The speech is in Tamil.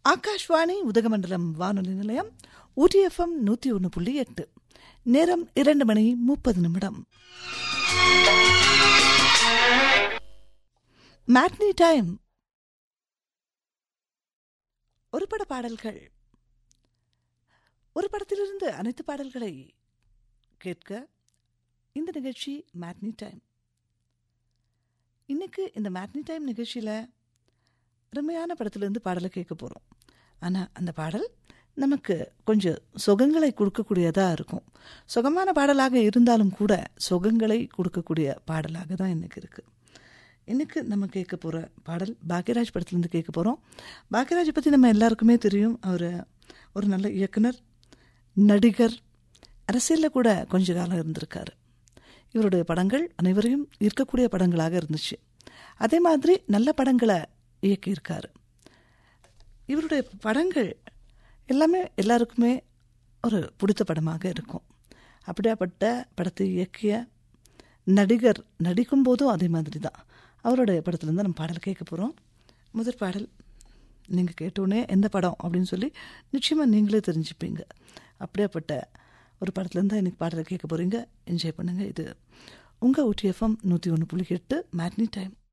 ஆகாஷ்வாணி உதகமண்டலம் வானொலி நிலையம் ஊட்டிஎஃப்எம் நூற்றி ஒன்று புள்ளி எட்டு நேரம் இரண்டு மணி முப்பது நிமிடம் மேட்னி டைம் ஒரு பட பாடல்கள் ஒரு படத்திலிருந்து அனைத்து பாடல்களை கேட்க இந்த நிகழ்ச்சி மேட்னி டைம் இன்னைக்கு இந்த மேட்னி டைம் நிகழ்ச்சியில் அருமையான படத்திலிருந்து பாடலை கேட்க போகிறோம் ஆனால் அந்த பாடல் நமக்கு கொஞ்சம் சுகங்களை கொடுக்கக்கூடியதாக இருக்கும் சுகமான பாடலாக இருந்தாலும் கூட சுகங்களை கொடுக்கக்கூடிய பாடலாக தான் இன்னைக்கு இருக்குது இன்னைக்கு நம்ம கேட்க போகிற பாடல் பாக்யராஜ் படத்துலேருந்து கேட்க போகிறோம் பாக்யராஜை பற்றி நம்ம எல்லாருக்குமே தெரியும் அவர் ஒரு நல்ல இயக்குனர் நடிகர் அரசியலில் கூட கொஞ்ச காலம் இருந்திருக்காரு இவருடைய படங்கள் அனைவரையும் ஈர்க்கக்கூடிய படங்களாக இருந்துச்சு அதே மாதிரி நல்ல படங்களை இயக்கியிருக்காரு இவருடைய படங்கள் எல்லாமே எல்லாருக்குமே ஒரு பிடித்த படமாக இருக்கும் அப்படியாப்பட்ட படத்தை இயக்கிய நடிகர் நடிக்கும் போதும் அதே மாதிரி தான் அவருடைய படத்துலேருந்து நம்ம பாடல் கேட்க போகிறோம் முதற் பாடல் நீங்கள் கேட்டோன்னே எந்த படம் அப்படின்னு சொல்லி நிச்சயமாக நீங்களே தெரிஞ்சுப்பீங்க அப்படியாப்பட்ட ஒரு படத்துலேருந்து தான் இன்றைக்கி பாடலை கேட்க போகிறீங்க என்ஜாய் பண்ணுங்கள் இது உங்கள் ஊட்டிஎஃப்எம் நூற்றி ஒன்று புள்ளி எட்டு மேட்னி டைம்